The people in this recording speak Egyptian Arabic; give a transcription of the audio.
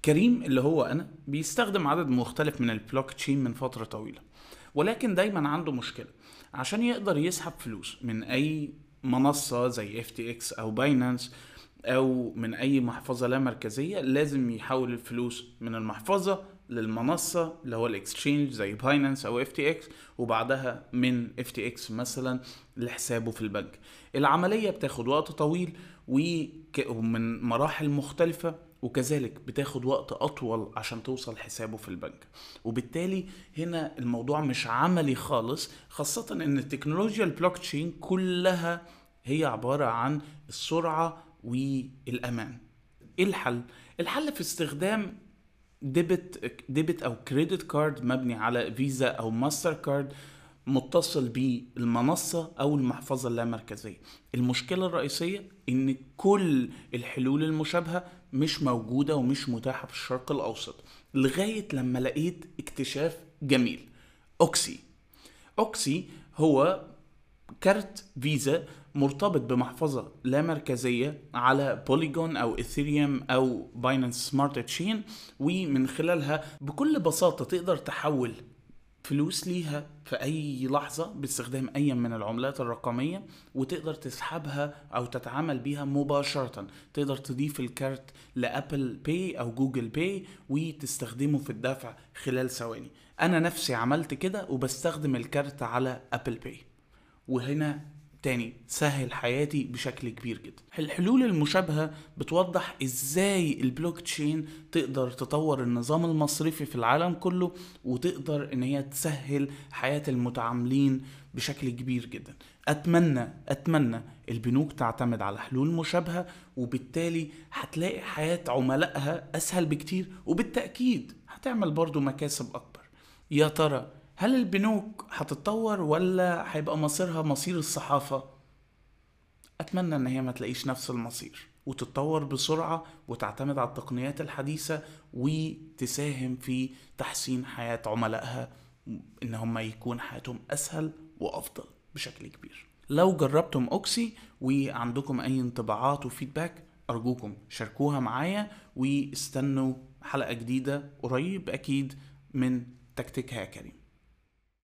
كريم اللي هو انا بيستخدم عدد مختلف من البلوك تشين من فتره طويله ولكن دايما عنده مشكله عشان يقدر يسحب فلوس من اي منصه زي اف تي اكس او باينانس او من اي محفظه لا مركزيه لازم يحول الفلوس من المحفظه للمنصه اللي هو الاكسشينج زي باينانس او اف تي اكس وبعدها من اف تي اكس مثلا لحسابه في البنك العمليه بتاخد وقت طويل وك- ومن مراحل مختلفه وكذلك بتاخد وقت اطول عشان توصل حسابه في البنك وبالتالي هنا الموضوع مش عملي خالص خاصه ان التكنولوجيا البلوك تشين كلها هي عباره عن السرعه والامان ايه الحل الحل في استخدام ديبت ديبت او كريدت كارد مبني على فيزا او ماستر كارد متصل بالمنصة أو المحفظة اللامركزية المشكلة الرئيسية إن كل الحلول المشابهة مش موجودة ومش متاحة في الشرق الأوسط لغاية لما لقيت اكتشاف جميل أوكسي أوكسي هو كارت فيزا مرتبط بمحفظة لا مركزية على بوليجون أو إثيريوم أو باينانس سمارت تشين ومن خلالها بكل بساطة تقدر تحول فلوس ليها في أي لحظة باستخدام أي من العملات الرقمية وتقدر تسحبها أو تتعامل بيها مباشرة تقدر تضيف الكارت لأبل باي أو جوجل باي وتستخدمه في الدفع خلال ثواني أنا نفسي عملت كده وبستخدم الكارت على أبل باي وهنا تاني سهل حياتي بشكل كبير جدا الحلول المشابهة بتوضح ازاي البلوك تشين تقدر تطور النظام المصرفي في العالم كله وتقدر ان هي تسهل حياة المتعاملين بشكل كبير جدا اتمنى اتمنى البنوك تعتمد على حلول مشابهة وبالتالي هتلاقي حياة عملائها اسهل بكتير وبالتأكيد هتعمل برضو مكاسب اكبر يا ترى هل البنوك هتتطور ولا هيبقى مصيرها مصير الصحافة؟ أتمنى إن هي ما تلاقيش نفس المصير وتتطور بسرعة وتعتمد على التقنيات الحديثة وتساهم في تحسين حياة عملائها إن هم يكون حياتهم أسهل وأفضل بشكل كبير لو جربتم أوكسي وعندكم أي انطباعات وفيدباك أرجوكم شاركوها معايا واستنوا حلقة جديدة قريب أكيد من تكتيكها يا كريم